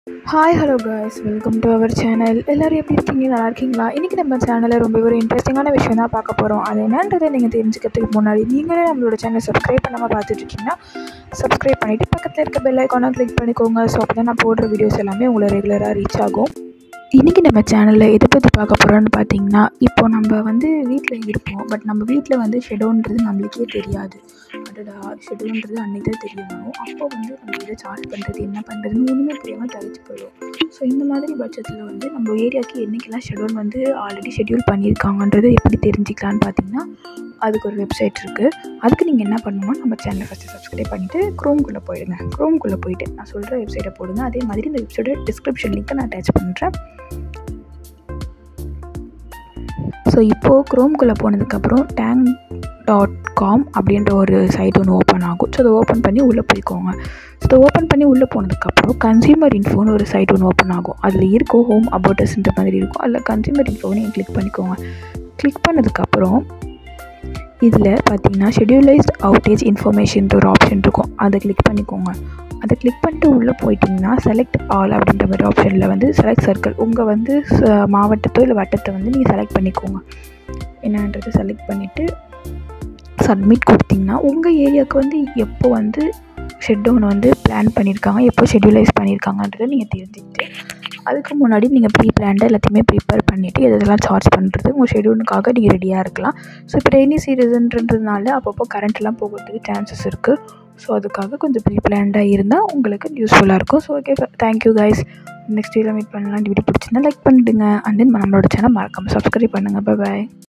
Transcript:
hi hello guys welcome to our channel எல்லோரும் எப்படி இருக்கீங்க நல்லா இருக்கீங்களா இன்றைக்கி நம்ம சேனலில் ரொம்ப ஒரு இன்ட்ரெஸ்டிங்கான விஷயம் தான் பார்க்க போகிறோம் அது என்னன்றதை நீங்கள் தெரிஞ்சுக்கிறதுக்கு முன்னாடி நீங்களே நம்மளோட சேனலை சப்ஸ்கிரைப் பண்ணாமல் பார்த்துட்டு இருக்கீங்கன்னா சப்ஸ்கிரைப் பண்ணிவிட்டு பக்கத்தில் இருக்க பெல் ஐக்கானை கிளிக் பண்ணிக்கோங்க ஸோ அப்போ தான் நான் போடுற வீடியோஸ் எல்லாமே உங்களை ரெகுலராக ரீச் ஆகும் இன்றைக்கி நம்ம சேனலில் எதை பற்றி பார்க்க போகிறோன்னு பார்த்தீங்கன்னா இப்போ நம்ம வந்து வீட்டில் இருப்போம் பட் நம்ம வீட்டில் வந்து ஷெடோன்றது நம்மளுக்கே தெரியாது அடடா ஷெட்யூல்ன்றது அன்றைக்கி தான் தெரிய வரும் அப்போ வந்து நம்ம இதை சார்ஜ் பண்ணுறது என்ன பண்ணுறதுன்னு ஒன்றுமே தெரியாமல் தவிச்சு போயிடும் ஸோ இந்த மாதிரி பட்சத்தில் வந்து நம்ம ஏரியாவுக்கு என்றைக்கெல்லாம் ஷெட்யூல் வந்து ஆல்ரெடி ஷெட்யூல் பண்ணியிருக்காங்கன்றது எப்படி தெரிஞ்சுக்கலான்னு பார்த்தீங்கன்னா அதுக்கு ஒரு வெப்சைட் இருக்குது அதுக்கு நீங்கள் என்ன பண்ணணும்னா நம்ம சேனலை ஃபஸ்ட்டு சப்ஸ்கிரைப் பண்ணிவிட்டு க்ரோம்குள்ளே போயிடுங்க க்ரோம்குள்ளே போயிட்டு நான் சொல்கிற வெப்சைட்டை போடுங்க அதே மாதிரி இந்த வெப்சைட்டோட டிஸ்கிரிப்ஷன் லிங்க்கை நான் அட்டாச் பண்ணுறேன் ஸோ இப்போது க்ரோம்குள்ளே போனதுக்கப்புறம் டேங் டாட் காம் அப்படின்ற ஒரு சைட் ஒன்று ஓப்பன் ஆகும் ஸோ அதை ஓப்பன் பண்ணி உள்ளே போய்க்கோங்க ஸோ அதை ஓப்பன் பண்ணி உள்ளே போனதுக்கப்புறம் கன்சியூமர் இன்ஃபோன்னு ஒரு சைட் ஒன்று ஓப்பன் ஆகும் அதில் இருக்கும் ஹோம் அபோட்டஸ்ன்ற மாதிரி இருக்கும் அதில் கன்சியூமர் இன்ஃபோன்னு நீங்கள் கிளிக் பண்ணிக்கோங்க கிளிக் பண்ணதுக்கப்புறம் இதில் பார்த்தீங்கன்னா ஷெடியூலைஸ்ட் அவுட்டேஜ் இன்ஃபர்மேஷன்ற ஒரு ஆப்ஷன் இருக்கும் அதை கிளிக் பண்ணிக்கோங்க அதை கிளிக் பண்ணிட்டு உள்ளே போயிட்டிங்கன்னா செலக்ட் ஆல் அப்படின்ற மாதிரி ஆப்ஷனில் வந்து செலக்ட் சர்க்கிள் உங்கள் வந்து மாவட்டத்தோ இல்லை வட்டத்தை வந்து நீங்கள் செலக்ட் பண்ணிக்கோங்க என்னன்றது செலக்ட் பண்ணிவிட்டு சப்மிட் கொடுத்தீங்கன்னா உங்கள் ஏரியாவுக்கு வந்து எப்போ வந்து ஷெட் டவுன் வந்து பிளான் பண்ணியிருக்காங்க எப்போ ஷெட்யூலைஸ் பண்ணியிருக்காங்கன்றதை நீங்கள் தெரிஞ்சுக்கிட்டு அதுக்கு முன்னாடி நீங்கள் ப்ரீ பிளான்டாக எல்லாத்தையுமே ப்ரிப்பேர் பண்ணிவிட்டு எதெல்லாம் சார்ஜ் பண்ணுறது உங்கள் ஷெட்யூலுக்காக நீங்கள் ரெடியாக இருக்கலாம் ஸோ இப்போ ரெய்னி சீசன்ன்றதுனால அப்பப்போ கரண்ட்லாம் போகிறதுக்கு சான்சஸ் இருக்குது ஸோ அதுக்காக கொஞ்சம் ப்ரீ பிளான்டாக இருந்தால் உங்களுக்கு யூஸ்ஃபுல்லாக இருக்கும் so okay thank you guys next video meet பண்ணலாம் இந்த வீடியோ பிடிச்சிருந்தா லைக் பண்ணிடுங்க அண்ட் தென் நம்மளோட சேனல் மறக்காமல் சப்ஸ்கிரைப் பண்ணுங்கள் பாய்